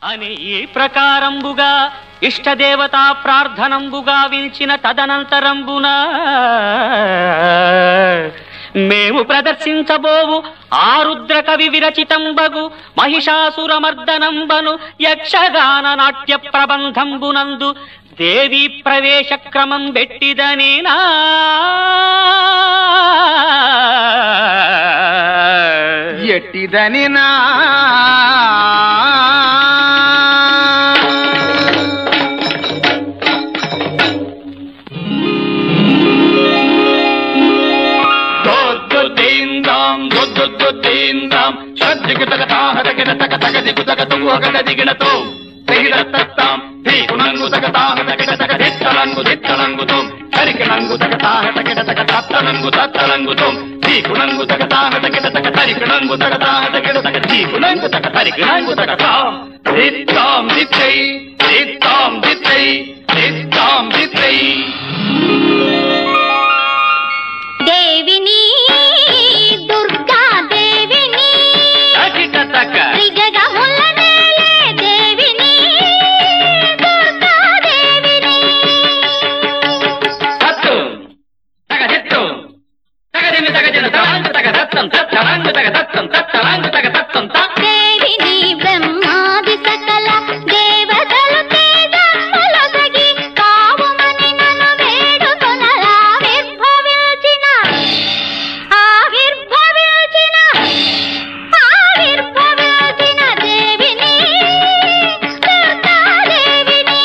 అని ఈ ప్రకారంబుగా ఇష్టదేవతా ప్రార్థనంబుగా విల్చిన తదనంతరంబున మేము ప్రదర్శించబోవు ఆరుద్ర కవి విరచితంబగు మహిషాసురమర్దనంబను యక్షగాన నాట్య ప్రబంధంబునందు దేవీ ప్రవేశ క్రమం పెట్టిదనేనా ఎట్టిదని నా దొద్దుద్దీందాం, దొద్దుద్దీందాం, షడ్జిగితగతాహ తగిన తగ తగ దిగు తగ తుగు అగడ దిగినతో తెగిడత్తత్తాం, ధీకునంగు తగతాహ తగిన తగ దిత్తలంగు దిత్తలంగుతో తరికినంగు తగతాహ తగిన తగ తత్తలంగు తత్తలంగుతో ధీకునంగు తగతాహ తగిన తగ తరికినంగు తగతాహ తగిన తగ ధీకునంగు తగ తరికినంగు తగతాం దిత్తాం దిత్తై దిత్తాం దిత్తై దిత్తాం దిత్తై దేవిని దుర్గా దేవిని అచిట తక్క త్రిగగముల నేలే దేవిని దుర్గా దేవిని తత్తు తగ దిత్తు తగ దిమి తగ దిన తలంగు తగ దత్తం తత్తలంగు తగ దత్తం తత్తలంగు తగ దత్తం త దేవిని బ్రహ్మాది సకల దేవతలు తేజస్సులొసగి కావుమని నన్ను వేడుకొనలా ఆవిర్భవించిన ఆవిర్భవించిన ఆవిర్భవించిన దేవిని దుర్గా దేవిని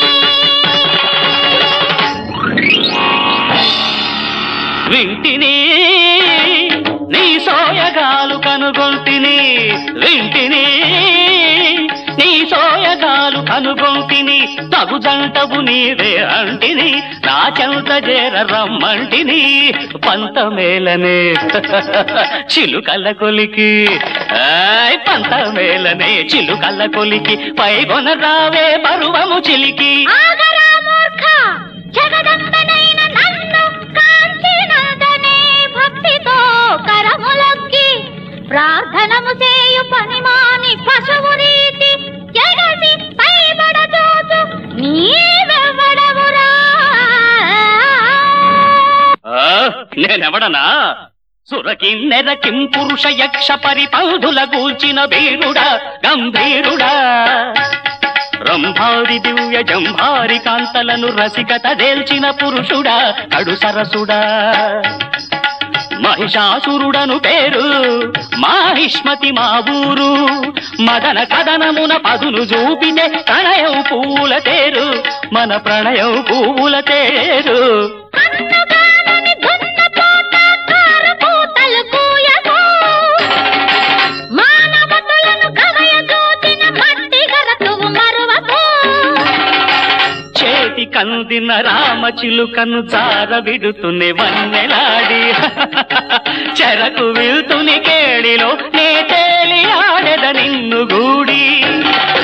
వింటిని నీ సోయగాలు కనుగొంటిని వింటిని నీ సోయగాలు కనుగొంటిని తగు జంటవు నీవే అంటిని నా చెంత చేర రమ్మంటిని పంతమేలనే చిలుకల్ల కొలికి ఆయ్ పంతమేలనే చిలుకల్ల కొలికి పైగొన రావే పరువము చిలికి ఆగరా మూర్ఖ జగదంబనైన నన్ను కాంచినందనే భక్తితో కరములొక్కి ప్రార్థనము చేయు పనిమాని పశువు రీతి జగసి పైబడదోచు నీవెవ్వడవురా ఆ, నేనెవడనా సురకిన్నెర కిం పురుష యక్ష పరిపంధుల గూల్చిన వీరుడా గంభీరుడా రంభారి దివ్య జంభారి కాంతలను రసికత దేల్చిన పురుషుడా కడు సరసుడా మహిషాసురుడను పేరు మాహిష్మతి మా ఊరు మదన కదనమున పదును చూపితే ప్రణయం పూల తేరు మన ప్రణయం పూల తేరు అన్నగానని దున్నపోత కారపూతలు కూయకు మానవతులను కవయదూచిన మట్టి గరతువు మరువకు చేతి కందిన రామ చిలుకను చార విడుతుని వన్నెలాడి చెరకు వెళ్తుని కేడిలో నే తేలి ఆడెద నిన్ను గూడి